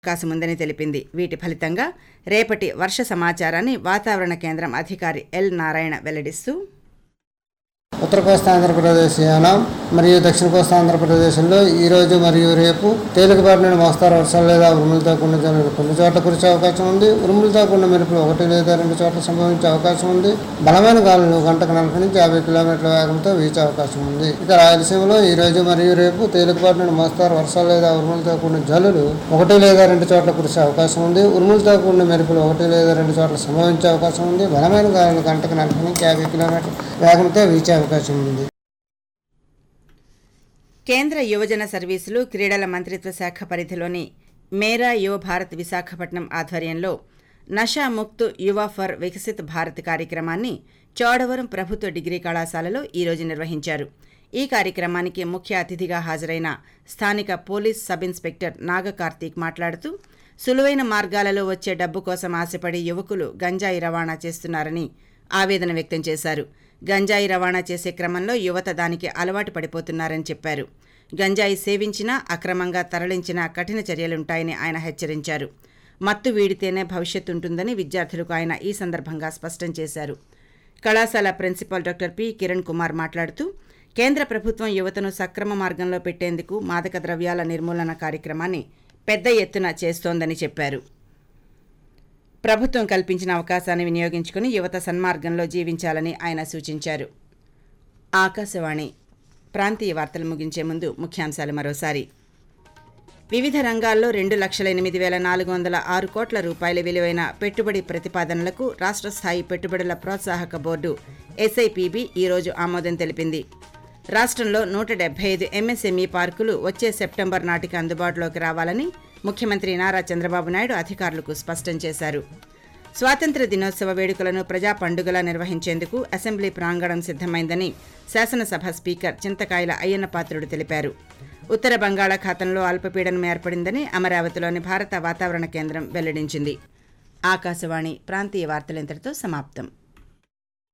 అవకాశముందని తెలిపింది వీటి ఫలితంగా రేపటి వర్ష సమాచారాన్ని వాతావరణ కేంద్రం అధికారి ఎల్ నారాయణ వెల్లడిస్తూ ఉత్తర కోస్తా ఆంధ్రప్రదేశ్ యానం మరియు దక్షిణ కోస్తా ఆంధ్రప్రదేశ్లో ఈ రోజు మరియు రేపు తేలికపాటి నుండి మోస్తారు వర్షాలు లేదా ఉరుములతో కూడిన జల్లులు కొన్ని చోట్ల కురిసే అవకాశం ఉంది ఉరుములతో కూడిన మెరుపులు ఒకటి లేదా రెండు చోట్ల సంభవించే అవకాశం ఉంది బలమైన గాలులు గంటకు నలభై నుంచి యాభై కిలోమీటర్ల వేగంతో వీచే అవకాశం ఉంది ఇక రాయలసీమలో ఈ రోజు మరియు రేపు తేలికపాటి నుండి మోస్తారు వర్షాలు లేదా ఉరుములతో కూడిన జల్లులు ఒకటి లేదా రెండు చోట్ల కురిసే అవకాశం ఉంది ఉరుములతో కూడిన మెరుపులు ఒకటి లేదా రెండు చోట్ల సంభవించే అవకాశం ఉంది బలమైన గాలులు గంటకు నలభై నుంచి యాభై కిలోమీటర్ల వేగంతో వీచే అవకాశం ఉంది కేంద్ర యువజన సర్వీసులు క్రీడల మంత్రిత్వ శాఖ పరిధిలోని మేరా యువ భారత్ విశాఖపట్నం ఆధ్వర్యంలో నషా ముక్త్ యువ ఫర్ వికసిత్ భారత్ కార్యక్రమాన్ని చోడవరం ప్రభుత్వ డిగ్రీ కళాశాలలో ఈరోజు నిర్వహించారు ఈ కార్యక్రమానికి ముఖ్య అతిథిగా హాజరైన స్థానిక police sub inspector Naga Karthik మాట్లాడుతూ సులువైన మార్గాలలో వచ్చే డబ్బు కోసం ఆశపడి యువకులు గంజాయి రవాణా చేస్తున్నారని ఆవేదన వ్యక్తం చేశారు గంజాయి రవాణా చేసే క్రమంలో యువత దానికి అలవాటు పడిపోతున్నారని చెప్పారు గంజాయి సేవించినా అక్రమంగా తరలించినా కఠిన చర్యలుంటాయని ఆయన హెచ్చరించారు మత్తు వీడితేనే భవిష్యత్తు ఉంటుందని విద్యార్థులకు ఆయన ఈ సందర్భంగా స్పష్టం చేశారు కళాశాల principal doctor P Kiran Kumar మాట్లాడుతూ కేంద్ర ప్రభుత్వం యువతను సక్రమ మార్గంలో పెట్టేందుకు మాదక ద్రవ్యాల నిర్మూలన కార్యక్రమాన్ని పెద్ద ఎత్తున చేస్తోందని చెప్పారు ప్రభుత్వం కల్పించిన అవకాశాన్ని వినియోగించుకుని యువత సన్మార్గంలో జీవించాలని ఆయన సూచించారు ఆకాశవాణి ప్రాంతీయ వార్తలు ముగించే ముందు ముఖ్యాంశాలు మరోసారి వివిధ రంగాల్లో రెండు లక్షల ఎనిమిది వేల నాలుగు వందల ఆరు కోట్ల రూపాయల విలువైన పెట్టుబడి ప్రతిపాదనలకు రాష్ట్ర స్థాయి పెట్టుబడుల ప్రోత్సాహక బోర్డు ఎస్ఐపిబి ఈరోజు ఆమోదం తెలిపింది రాష్ట్రంలో నూట డెబ్బై ఐదు ఎంఎస్ఎంఈ పార్కులు వచ్చే సెప్టెంబర్ నాటికి అందుబాటులోకి రావాలని ముఖ్యమంత్రి నారా చంద్రబాబు నాయుడు అధికారులకు స్పష్టం చేశారు స్వాతంత్ర దినోత్సవ వేడుకలను ప్రజా పండుగలా నిర్వహించేందుకు అసెంబ్లీ ప్రాంగణం సిద్ధమైందని శాసనసభ స్పీకర్ చింతకాయల అయ్యన్నపాత్రుడు తెలిపారు ఉత్తర బంగాళాఖాతంలో అల్పపీడనం ఏర్పడిందని అమరావతిలోని భారత వాతావరణ కేంద్రం వెల్లడించింది ఆకాశవాణి ప్రాంతీయ వార్తలు ఇంతటితో సమాప్తం